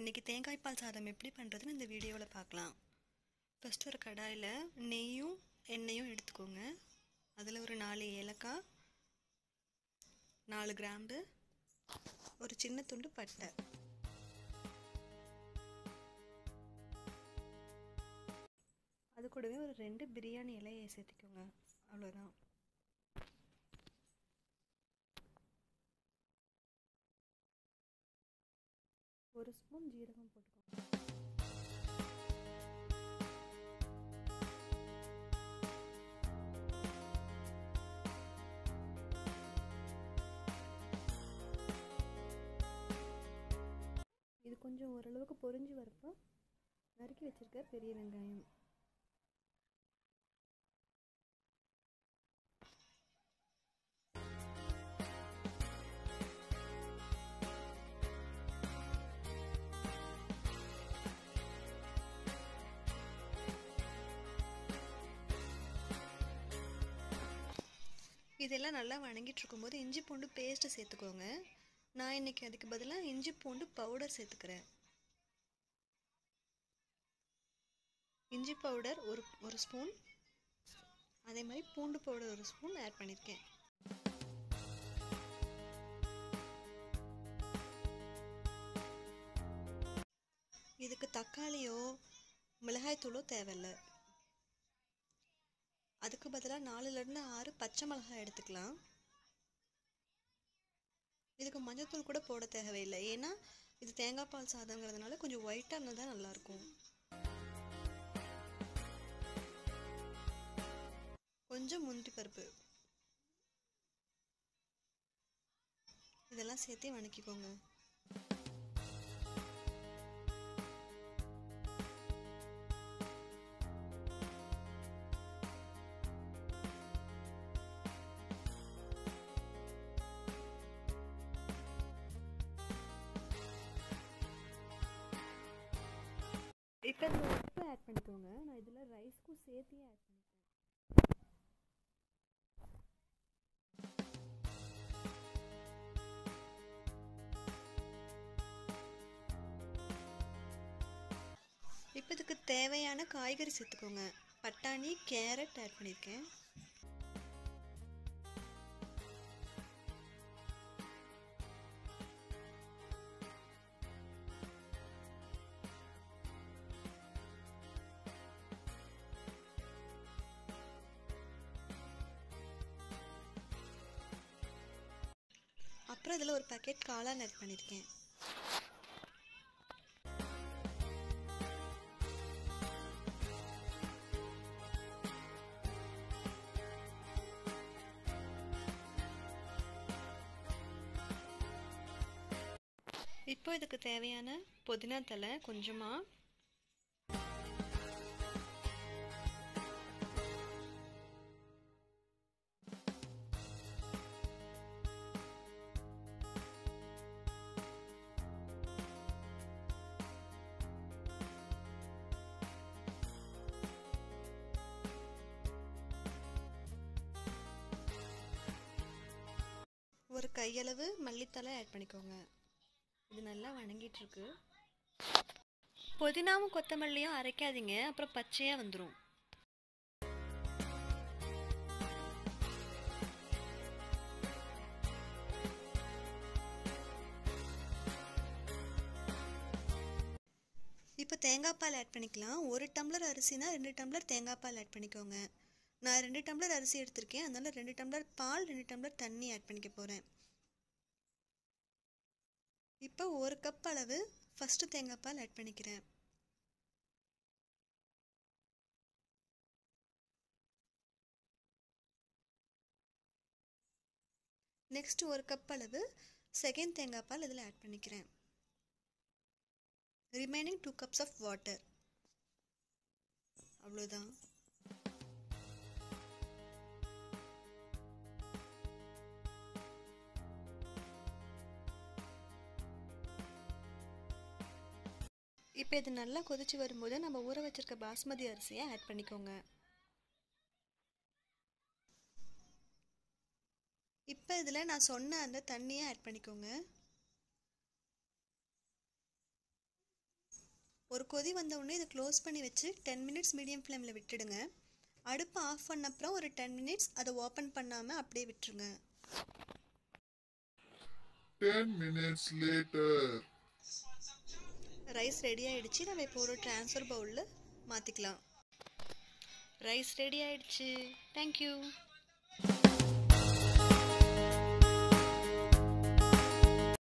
இன்றைக்கி தேங்காய் பால் சாதம் எப்படி பண்ணுறதுன்னு இந்த வீடியோவில் பார்க்கலாம் ஃபஸ்ட்டு ஒரு கடாயில் நெய்யும் எண்ணெயும் எடுத்துக்கோங்க அதில் ஒரு நாலு ஏலக்காய் நாலு கிராம்பு ஒரு சின்ன துண்டு பட்டை அது கூடவே ஒரு ரெண்டு பிரியாணி இலையை சேர்த்துக்கோங்க அவ்வளோதான் ஒரு ஸ்பூன் ஜீரகம் போட்டுக்கோங்க இது கொஞ்சம் ஓரளவுக்கு பொரிஞ்சு வரப்போ நறுக்கி வச்சிருக்க பெரிய வெங்காயம் இதெல்லாம் நல்லா வணங்கிட்டு இருக்கும்போது இஞ்சி பூண்டு பேஸ்ட்டு சேர்த்துக்கோங்க நான் இன்னைக்கு அதுக்கு பதிலாக இஞ்சி பூண்டு பவுடர் சேர்த்துக்கிறேன் இஞ்சி பவுடர் ஒரு ஒரு ஸ்பூன் அதே மாதிரி பூண்டு பவுடர் ஒரு ஸ்பூன் ஆட் பண்ணியிருக்கேன் இதுக்கு தக்காளியோ மிளகாய்த்தூளோ தேவையில்லை அதுக்கு பதிலாக நாலுலேருந்து ஆறு பச்சை மிளகாய் எடுத்துக்கலாம் இதுக்கு மஞ்சத்தூள் கூட போட தேவையில்லை ஏன்னா இது தேங்காய் பால் சாதங்கிறதுனால கொஞ்சம் ஒயிட்டாக இருந்தால் தான் நல்லாயிருக்கும் கொஞ்சம் முந்திரி பருப்பு இதெல்லாம் சேர்த்தே வணக்கிக்கோங்க இப்போ இதில் உப்பு ஆட் பண்ணிக்கோங்க நான் இதில் ரைஸ்க்கும் சேர்த்தே ஆட் பண்ணிக்கிறேன் இப்போ இதுக்கு தேவையான காய்கறி சேர்த்துக்கோங்க பட்டாணி கேரட் ஆட் பண்ணியிருக்கேன் அப்புறம் இதில் ஒரு பேக்கெட் காளான் ஆட் பண்ணியிருக்கேன் இப்போ இதுக்கு தேவையான புதினா தலை கொஞ்சமாக ஒரு கையளவு மல்லித்தலை ஆட் பண்ணிக்கோங்க இது நல்லா வணங்கிட்டு இருக்கு புதினாவும் கொத்தமல்லியும் அரைக்காதீங்க அப்புறம் பச்சையாக வந்துடும் இப்போ தேங்காய் பால் ஆட் பண்ணிக்கலாம் ஒரு டம்ளர் அரிசினா ரெண்டு டம்ளர் தேங்காய் பால் ஆட் பண்ணிக்கோங்க நான் ரெண்டு டம்ளர் அரிசி எடுத்திருக்கேன் அதனால ரெண்டு டம்ளர் பால் ரெண்டு டம்ளர் தண்ணி ஆட் பண்ணிக்க போகிறேன் இப்போ ஒரு கப் அளவு ஃபஸ்ட்டு தேங்காய் பால் ஆட் பண்ணிக்கிறேன் நெக்ஸ்ட் ஒரு கப் அளவு செகண்ட் தேங்காய் பால் இதில் ஆட் பண்ணிக்கிறேன் remaining two cups of water அவ்வளோதான் இப்போ இது நல்லா கொதிச்சு வரும்போது நம்ம ஊற வச்சிருக்க பாஸ்மதி அரிசியை ஆட் பண்ணிக்கோங்க இப்போ இதில் நான் சொன்ன அந்த தண்ணியை ஆட் பண்ணிக்கோங்க ஒரு கொதி வந்த உடனே இதை க்ளோஸ் பண்ணி வச்சு டென் மினிட்ஸ் மீடியம் ஃப்ளேமில் விட்டுடுங்க அடுப்பை ஆஃப் பண்ண அப்புறம் ஒரு டென் மினிட்ஸ் அதை ஓப்பன் பண்ணாமல் அப்படியே விட்டுருங்க 10 minutes later. ரைஸ் ரெடி ஆயிடுச்சு நம்ம இப்போ ஒரு ட்ரான்ஸ்ஃபர் பவுலில் மாற்றிக்கலாம் ரைஸ் ரெடி ஆயிடுச்சு தேங்க்யூ